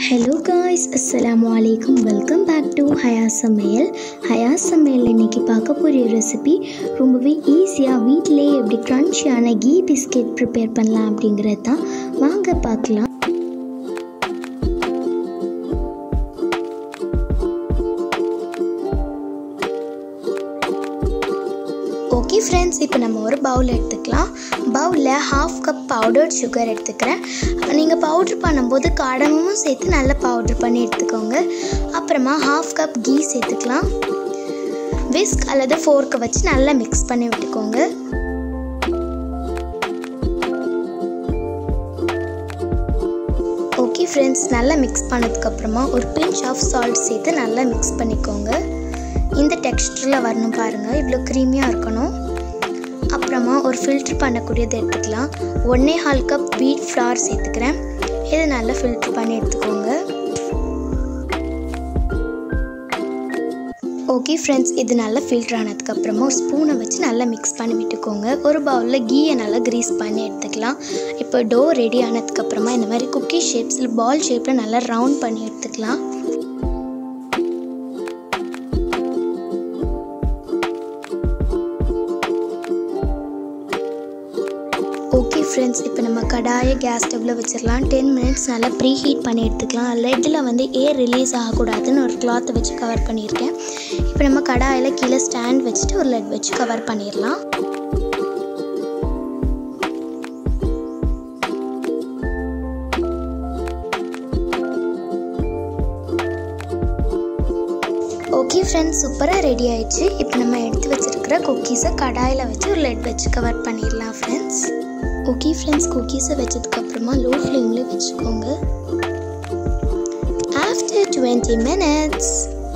hello guys அஸ்ஸலாமு அலைக்கும் welcome back to ஹயா சமையல் ஹயா சமையல் இன்னைக்கு பார்க்க போகிற ரெசிபி ரொம்பவே ஈஸியாக வீட்டிலேயே எப்படி க்ரன்ச்சியான கீ பிஸ்கெட் ப்ரிப்பேர் பண்ணலாம் அப்படிங்கிறது தான் வாங்க பார்க்கலாம் ஓகே ஃப்ரெண்ட்ஸ் இப்போ நம்ம ஒரு பவுல் எடுத்துக்கலாம் பவுலில் ஹாஃப் கப் பவுடர் சுகர் எடுத்துக்கிறேன் நீங்கள் பவுட்ரு பண்ணும்போது காடமும் சேர்த்து நல்லா பவுட்ரு பண்ணி எடுத்துக்கோங்க அப்புறமா ஹாஃப் கப் கீ சேர்த்துக்கலாம் விஸ்க் அல்லது ஃபோர்க்கை வச்சு நல்லா மிக்ஸ் பண்ணி விட்டுக்கோங்க ஓகே ஃப்ரெண்ட்ஸ் நல்லா மிக்ஸ் பண்ணதுக்கப்புறமா ஒரு பிஞ்ச் ஆஃப் சால்ட் சேர்த்து நல்லா மிக்ஸ் பண்ணிக்கோங்க இந்த டெக்ஸ்டரில் வரணும் பாருங்கள் இவ்வளோ க்ரீமியாக இருக்கணும் அப்புறமா ஒரு ஃபில்ட்ரு பண்ணக்கூடியது எடுத்துக்கலாம் ஒன்றே ஹால் கப் வீட் ஃப்ளார் சேர்த்துக்கிறேன் இதை நல்லா ஃபில்ட்ரு பண்ணி எடுத்துக்கோங்க ஓகே ஃப்ரெண்ட்ஸ் இது நல்லா ஃபில்டர் ஆனதுக்கப்புறமா ஒரு ஸ்பூனை வச்சு நல்லா மிக்ஸ் பண்ணி விட்டுக்கோங்க ஒரு பவுலில் கீயை நல்லா க்ரீஸ் பண்ணி எடுத்துக்கலாம் இப்போ டோ ரெடி ஆனதுக்கப்புறமா இந்த மாதிரி குக்கி ஷேப்ஸில் பால் ஷேப்பில் நல்லா ரவுண்ட் பண்ணி எடுத்துக்கலாம் ஓகே ஃப்ரெண்ட்ஸ் இப்போ நம்ம கடாயை கேஸ் ஸ்டவ்வில் வச்சிடலாம் டென் மினிட்ஸ் நல்லா ப்ரீ ஹீட் பண்ணி எடுத்துக்கலாம் லெட்டில் வந்து ஏர் ரிலீஸ் ஆகக்கூடாதுன்னு ஒரு கிளாத்தை வச்சு கவர் பண்ணியிருக்கேன் இப்போ நம்ம கடாயில் கீழே ஸ்டாண்ட் வச்சுட்டு ஒரு லெட் வச்சு கவர் பண்ணிடலாம் ஓகே ஃப்ரெண்ட்ஸ் சூப்பராக ரெடி ஆயிடுச்சு இப்போ நம்ம எடுத்து வச்சுருக்கிற குக்கீஸை கடாயில் வச்சு ஒரு லெட் வச்சு கவர் பண்ணிடலாம் ஃப்ரெண்ட்ஸ் ஓகே ஃப்ரெண்ட்ஸ் குக்கீஸை வச்சதுக்கப்புறமா லோ ஃப்ளேமில் வச்சுக்கோங்க ஆஃப்டர் டுவெண்ட்டி மினிட்ஸ்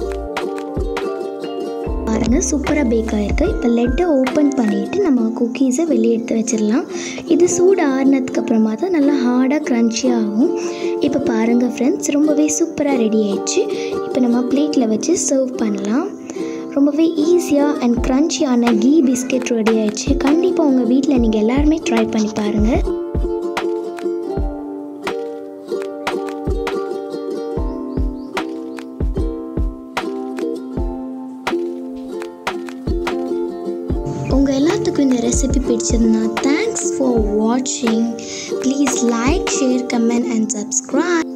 பாருங்கள் சூப்பராக பேக் ஆகிருக்கு இப்போ லெட்டை ஓப்பன் பண்ணிவிட்டு நம்ம குக்கீஸை வெளியே எடுத்து வச்சிடலாம் இது சூடு ஆறுனதுக்கப்புறமா தான் நல்லா ஹார்டாக க்ரன்ச்சியாக ஆகும் இப்போ பாருங்கள் ஃப்ரெண்ட்ஸ் ரொம்பவே சூப்பராக ரெடி ஆயிடுச்சு இப்போ நம்ம பிளேட்டில் வச்சு சர்வ் பண்ணலாம் ரொம்பவே ஈஸியாக அண்ட் க்ரன்ச்சியான கீ பிஸ்கெட் ரெடி ஆயிடுச்சு கண்டிப்பாக உங்கள் வீட்டில் நீங்கள் எல்லாருமே ட்ரை பண்ணி பாருங்கள் உங்கள் எல்லாத்துக்கும் இந்த ரெசிபி பிடிச்சதுன்னா தேங்க்ஸ் ஃபார் வாட்சிங் please like share comment and subscribe